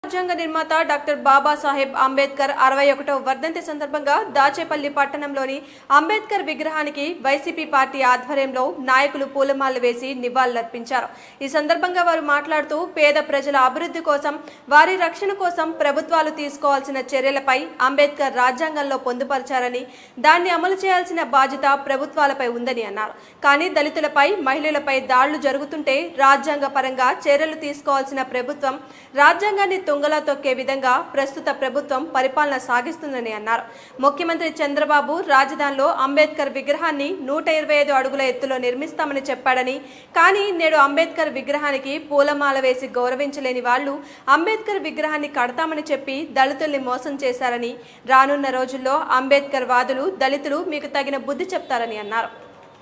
రాజ్యాంగ నిర్మాత డాక్టర్ బాబాసాహెబ్ అంబేద్కర్ అరవై ఒకటవ వర్ధంతి సందర్భంగా దాచేపల్లి పట్టణంలోని అంబేద్కర్ విగ్రహానికి వైసీపీ పార్టీ ఆధ్వర్యంలో నాయకులు పూలమాలలు వేసి నివాళులర్పించారు ఈ సందర్భంగా వారు మాట్లాడుతూ పేద ప్రజల అభివృద్ధి కోసం వారి రక్షణ కోసం ప్రభుత్వాలు తీసుకోవాల్సిన చర్యలపై అంబేద్కర్ రాజ్యాంగంలో పొందుపరిచారని దాన్ని అమలు చేయాల్సిన బాధ్యత ప్రభుత్వాలపై ఉందని అన్నారు కానీ దళితులపై మహిళలపై దాడులు జరుగుతుంటే రాజ్యాంగ పరంగా చర్యలు తీసుకోవాల్సిన ప్రభుత్వం రాజ్యాంగాన్ని తుంగలా తొక్కే విధంగా ప్రస్తుత ప్రభుత్వం పరిపాలన సాగిస్తుందని అన్నారు ముఖ్యమంత్రి చంద్రబాబు రాజధానిలో అంబేద్కర్ విగ్రహాన్ని నూట ఇరవై ఐదు అడుగుల ఎత్తులో నిర్మిస్తామని చెప్పాడని కానీ నేడు అంబేద్కర్ విగ్రహానికి పూలమాల వేసి గౌరవించలేని వాళ్ళు అంబేద్కర్ విగ్రహాన్ని కడతామని చెప్పి దళితుల్ని మోసం చేశారని రానున్న రోజుల్లో అంబేద్కర్ వాదులు దళితులు మీకు తగిన బుద్ధి చెప్తారని అన్నారు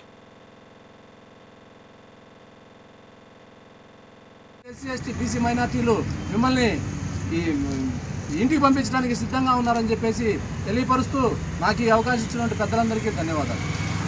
ఎస్సీ ఎస్టీ బీసీ మైనార్టీలు మిమ్మల్ని ఈ ఈ ఇంటికి పంపించడానికి సిద్ధంగా ఉన్నారని చెప్పేసి తెలియపరుస్తూ నాకు ఈ అవకాశం ఇచ్చినటువంటి పెద్దలందరికీ ధన్యవాదాలు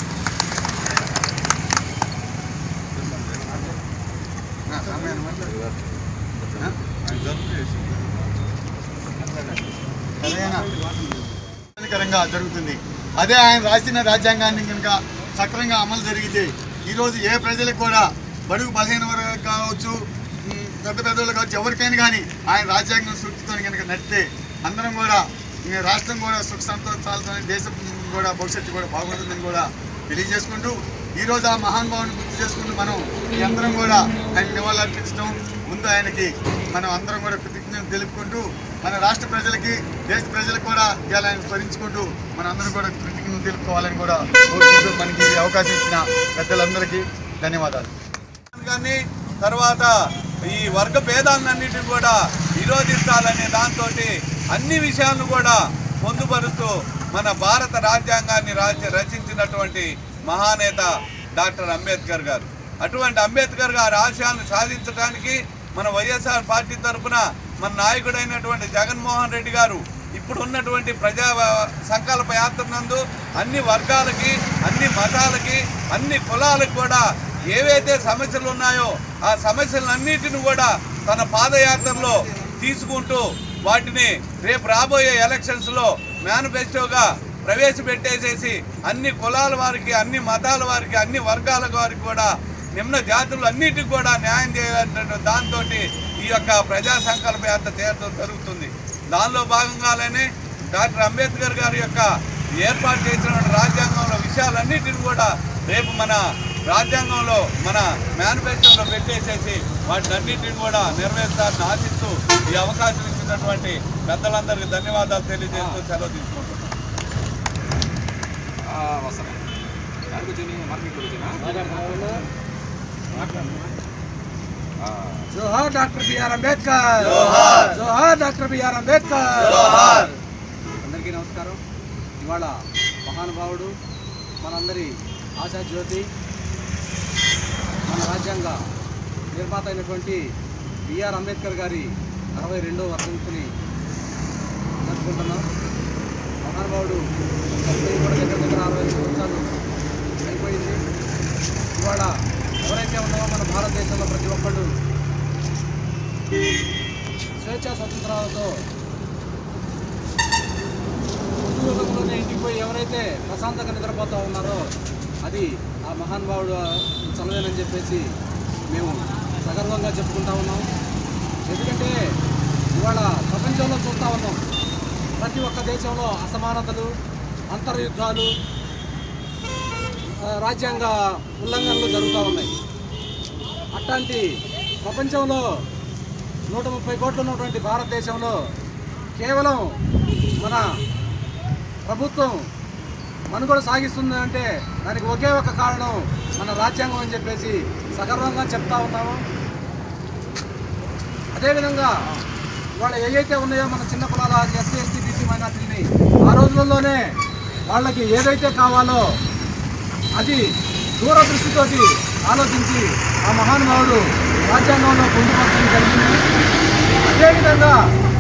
కరంగా జరుగుతుంది అదే ఆయన రాసిన రాజ్యాంగాన్ని కనుక సక్రమంగా అమలు జరిగితే ఈరోజు ఏ ప్రజలకు కూడా బడుగు బలహీన వర్గాలకు కావచ్చు ఉమ్, పెద్ద పెద్దలు కావచ్చు ఎవరికైనా కానీ ఆయన రాజ్యాంగం సూచితో కనుక నడితే అందరం కూడా ఈ రాష్ట్రం కూడా సుఖ సంతోషాలతో దేశం కూడా భవిష్యత్తు కూడా బాగుంటుందని కూడా తెలియజేసుకుంటూ ఈరోజు ఆ మహానుభావుని గుర్తు చేసుకుంటూ మనం ఈ అందరం కూడా ఆయన నివాళులర్పించడం ముందు ఆయనకి మనం అందరం కూడా కృతజ్ఞత తెలుపుకుంటూ మన రాష్ట్ర ప్రజలకి దేశ ప్రజలకు కూడా ఇవాళ ఆయన స్మరించుకుంటూ మన అందరం కూడా కృతజ్ఞత తెలుపుకోవాలని కూడా కోరుకుంటూ మనకి ఈ అవకాశం ఇచ్చిన పెద్దలందరికీ ధన్యవాదాలు కానీ తర్వాత ఈ వర్గ భేదాలన్నిటిని కూడా విరోధించాలనే దాంతో అన్ని విషయాలను కూడా పొందుపరుస్తూ మన భారత రాజ్యాంగాన్ని రాజ్య రచించినటువంటి మహానేత డాక్టర్ అంబేద్కర్ గారు అటువంటి అంబేద్కర్ గారి ఆశయాలను సాధించడానికి మన వైఎస్ఆర్ పార్టీ తరఫున మన నాయకుడైనటువంటి జగన్మోహన్ రెడ్డి గారు ఇప్పుడు ఉన్నటువంటి ప్రజా సంకల్ప యాత్ర నందు అన్ని వర్గాలకి అన్ని మతాలకి అన్ని కులాలకు కూడా ఏవైతే సమస్యలు ఉన్నాయో ఆ సమస్యలన్నిటిని కూడా తన పాదయాత్రలో తీసుకుంటూ వాటిని రేపు రాబోయే ఎలక్షన్స్లో మేనిఫెస్టోగా ప్రవేశపెట్టేసేసి అన్ని కులాల వారికి అన్ని మతాల వారికి అన్ని వర్గాల వారికి కూడా నిమ్న జాతులు అన్నిటికి కూడా న్యాయం చేయాలంటే దాంతో ఈ యొక్క ప్రజా సంకల్ప యాత్ర చేయడం జరుగుతుంది దానిలో భాగంగానే డాక్టర్ అంబేద్కర్ గారి యొక్క ఏర్పాటు చేసిన రాజ్యాంగంలో విషయాలన్నిటిని కూడా రేపు మన రాజ్యాంగంలో మన మేనిఫెస్టోలో పెట్టేసేసి వాటిని అన్నింటిని కూడా నెరవేర్చాలని ఆశిస్తూ ఈ అవకాశం ఇచ్చినటువంటి పెద్దలందరికీ ధన్యవాదాలు తెలియజేస్తూ సెలవు తీసుకుంటున్నాను జోహార్ డాక్టర్ బిఆర్ అంబేద్కర్ జోహార్ డాక్టర్ బిఆర్ అంబేద్కర్ అందరికీ నమస్కారం ఇవాళ మహానుభావుడు మనందరి ఆశాజ్యోతి మన రాజ్యాంగ నిర్మాత అయినటువంటి బిఆర్ అంబేద్కర్ గారి అరవై రెండవ వర్ధంతిని జరుపుకుంటున్నాం మహానుభావుడు చనిపోయి కూడా దగ్గర దగ్గర అరవై సంవత్సరాలు అయిపోయింది ఇవాళ ఎవరైతే ఉన్నామో మన భారతదేశంలో ప్రతి ఒక్కళ్ళు స్వేచ్ఛ స్వతంత్రాలతో ఉద్యోగంలోనే ఇంటికి పోయి ఎవరైతే ప్రశాంతంగా నిద్రపోతూ ఉన్నారో అది ఆ మహానుభావుడు చలవేనని చెప్పేసి మేము సగర్వంగా చెప్పుకుంటా ఉన్నాం ఎందుకంటే ఇవాళ ప్రపంచంలో చూస్తూ ఉన్నాం ప్రతి ఒక్క దేశంలో అసమానతలు అంతర్యుద్ధాలు ఆ, రాజ్యాంగ ఉల్లంఘనలు జరుగుతూ ఉన్నాయి అట్లాంటి ప్రపంచంలో నూట ముప్పై కోట్లు ఉన్నటువంటి భారతదేశంలో కేవలం మన ప్రభుత్వం మనుగడ సాగిస్తుంది అంటే దానికి ఒకే ఒక కారణం మన రాజ్యాంగం అని చెప్పేసి సగర్వంగా చెప్తా ఉన్నాము అదేవిధంగా ఇవాళ ఏవైతే ఉన్నాయో మన చిన్న కులాల ఎస్సీ ఎస్టీ బీసీ మైనార్టీని ఆ రోజుల్లోనే వాళ్ళకి ఏదైతే కావాలో అది దూరదృష్టితోటి ఆలోచించి ఆ మహానుభావుడు రాజ్యాంగంలో పొందుపరచడం జరిగింది అదేవిధంగా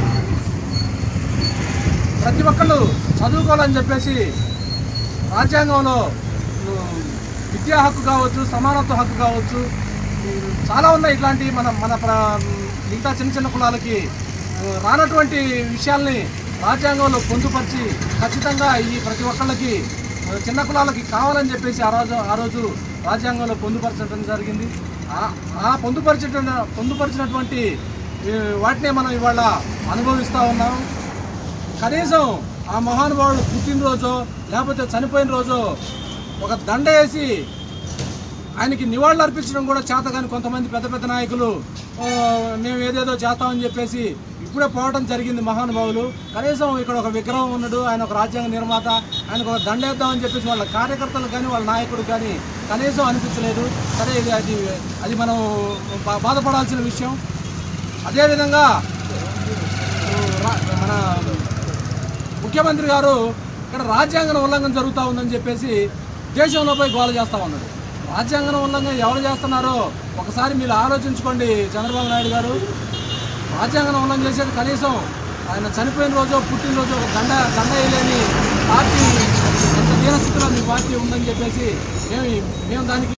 ప్రతి ఒక్కళ్ళు చదువుకోవాలని చెప్పేసి రాజ్యాంగంలో ఉమ్, విద్యా హక్కు కావచ్చు సమానత్వ హక్కు కావచ్చు ఉమ్, చాలా ఉన్నాయి ఇట్లాంటి మన మన ప్ర- మిగతా చిన్న చిన్న కులాలకి రానటువంటి విషయాల్ని రాజ్యాంగంలో పొందుపరిచి ఖచ్చితంగా ఈ ప్రతి ఒక్కళ్ళకి ఆ, చిన్న కులాలకి కావాలని చెప్పేసి ఆ రోజు ఆ రోజు రాజ్యాంగంలో పొందుపరచడం జరిగింది ఆ- ఆ పొందుపరిచిన పొందుపరిచినటువంటి ఈ, వాటినే మనం ఇవాళ అనుభవిస్తూ ఉన్నాం కనీసం ఆ మహానుభావుడు పుట్టినరోజు లేకపోతే చనిపోయిన రోజు ఒక దండ వేసి ఆయనకి నివాళులు అర్పించడం కూడా చేత కానీ కొంతమంది పెద్ద పెద్ద నాయకులు ఆ, మేము ఏదేదో చేస్తామని చెప్పేసి ఇప్పుడే పోవడం జరిగింది మహానుభావులు కనీసం ఇక్కడ ఒక విగ్రహం ఉన్నాడు ఆయన ఒక రాజ్యాంగ నిర్మాత ఆయనకు ఒక దండ వేద్దామని చెప్పేసి వాళ్ళ కార్యకర్తలు కానీ వాళ్ళ నాయకుడు కానీ కనీసం అనిపించలేదు సరే ఇది అది అది మనం బా- బాధపడాల్సిన విషయం అదేవిధంగా రా- మన ముఖ్యమంత్రి గారు ఇక్కడ రాజ్యాంగ ఉల్లంఘన జరుగుతూ ఉందని చెప్పేసి దేశంలో పోయి గోల చేస్తూ ఉన్నాడు రాజ్యాంగ ఉల్లంఘన ఎవరు చేస్తున్నారో ఒకసారి మీరు ఆలోచించుకోండి చంద్రబాబు నాయుడు గారు రాజ్యాంగ ఉల్లంఘన చేసేది కనీసం ఆయన చనిపోయిన రోజు పుట్టినరోజు ఒక దండ దండ వేయలేని పార్టీ ఎంత దీనస్థితిలో మీ పార్టీ ఉందని చెప్పేసి మేము మేము దానికి